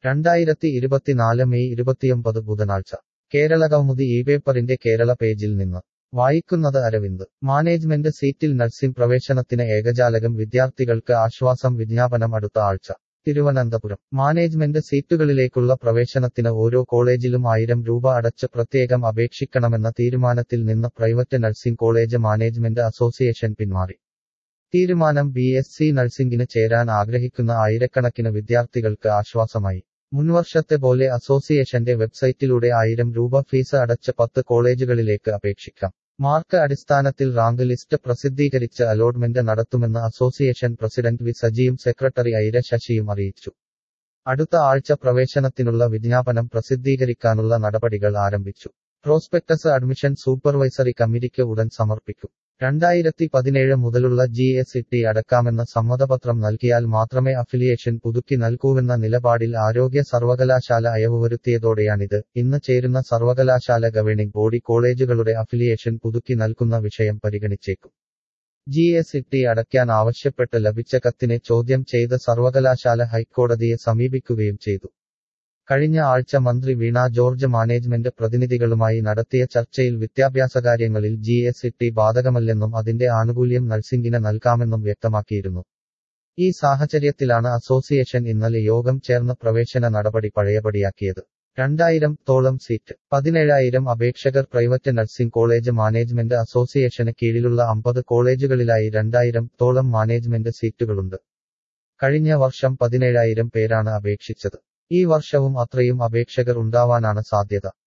രണ്ടായിരത്തി ഇരുപത്തിനാല് മെയ് ഇരുപത്തിയൊമ്പത് ബുധനാഴ്ച കേരളകൗമുദി ഈ പേപ്പറിന്റെ കേരള പേജിൽ നിന്ന് വായിക്കുന്നത് അരവിന്ദ് മാനേജ്മെന്റ് സീറ്റിൽ നഴ്സിംഗ് പ്രവേശനത്തിന് ഏകജാലകം വിദ്യാർത്ഥികൾക്ക് ആശ്വാസം വിജ്ഞാപനം അടുത്ത ആഴ്ച തിരുവനന്തപുരം മാനേജ്മെന്റ് സീറ്റുകളിലേക്കുള്ള പ്രവേശനത്തിന് ഓരോ കോളേജിലും ആയിരം രൂപ അടച്ച് പ്രത്യേകം അപേക്ഷിക്കണമെന്ന തീരുമാനത്തിൽ നിന്ന് private nursing college management association പിന്മാറി തീരുമാനം ബി എസ് സി നഴ്സിംഗിന് ചേരാൻ ആഗ്രഹിക്കുന്ന ആയിരക്കണക്കിന് വിദ്യാർത്ഥികൾക്ക് ആശ്വാസമായി മുൻവർഷത്തെ പോലെ അസോസിയേഷന്റെ വെബ്സൈറ്റിലൂടെ ആയിരം രൂപ ഫീസ് അടച്ച് പത്ത് കോളേജുകളിലേക്ക് അപേക്ഷിക്കാം മാർക്ക് അടിസ്ഥാനത്തിൽ റാങ്ക് ലിസ്റ്റ് പ്രസിദ്ധീകരിച്ച് അലോട്ട്മെന്റ് നടത്തുമെന്ന് അസോസിയേഷൻ പ്രസിഡന്റ് വി സജിയും സെക്രട്ടറി ഐര ശശിയും അറിയിച്ചു അടുത്ത ആഴ്ച പ്രവേശനത്തിനുള്ള വിജ്ഞാപനം പ്രസിദ്ധീകരിക്കാനുള്ള നടപടികൾ ആരംഭിച്ചു പ്രോസ്പെക്ടസ് അഡ്മിഷൻ സൂപ്പർവൈസറി കമ്മിറ്റിക്ക് ഉടൻ സമർപ്പിക്കും രണ്ടായിരത്തി പതിനേഴ് മുതലുള്ള ജി എസ് ഇ അടക്കാമെന്ന സമ്മതപത്രം നൽകിയാൽ മാത്രമേ അഫിലിയേഷൻ പുതുക്കി നൽകൂവെന്ന നിലപാടിൽ ആരോഗ്യ സർവകലാശാല അയവ് വരുത്തിയതോടെയാണിത് ഇന്ന് ചേരുന്ന സർവകലാശാല ഗവേണിംഗ് ബോഡി കോളേജുകളുടെ അഫിലിയേഷൻ പുതുക്കി നൽകുന്ന വിഷയം പരിഗണിച്ചേക്കും ജി എസ് ഇ അടയ്ക്കാൻ ആവശ്യപ്പെട്ട് ലഭിച്ച കത്തിനെ ചോദ്യം ചെയ്ത് സർവകലാശാല ഹൈക്കോടതിയെ സമീപിക്കുകയും ചെയ്തു കഴിഞ്ഞ ആഴ്ച മന്ത്രി വീണ ജോർജ് മാനേജ്മെന്റ് പ്രതിനിധികളുമായി നടത്തിയ ചർച്ചയിൽ വിദ്യാഭ്യാസകാര്യങ്ങളിൽ ജി എസ് ഇ ബാധകമല്ലെന്നും അതിന്റെ ആനുകൂല്യം നഴ്സിംഗിന് നൽകാമെന്നും വ്യക്തമാക്കിയിരുന്നു ഈ സാഹചര്യത്തിലാണ് അസോസിയേഷൻ ഇന്നലെ യോഗം ചേർന്ന് പ്രവേശന നടപടി പഴയപടിയാക്കിയത് രണ്ടായിരം തോളം സീറ്റ് പതിനേഴായിരം അപേക്ഷകർ പ്രൈവറ്റ് നഴ്സിംഗ് കോളേജ് മാനേജ്മെന്റ് അസോസിയേഷന് കീഴിലുള്ള അമ്പത് കോളേജുകളിലായി രണ്ടായിരം തോളം മാനേജ്മെന്റ് സീറ്റുകളുണ്ട് കഴിഞ്ഞ വർഷം പതിനേഴായിരം പേരാണ് അപേക്ഷിച്ചത് ഈ വർഷവും അത്രയും അപേക്ഷകർ ഉണ്ടാവാനാണ് സാധ്യത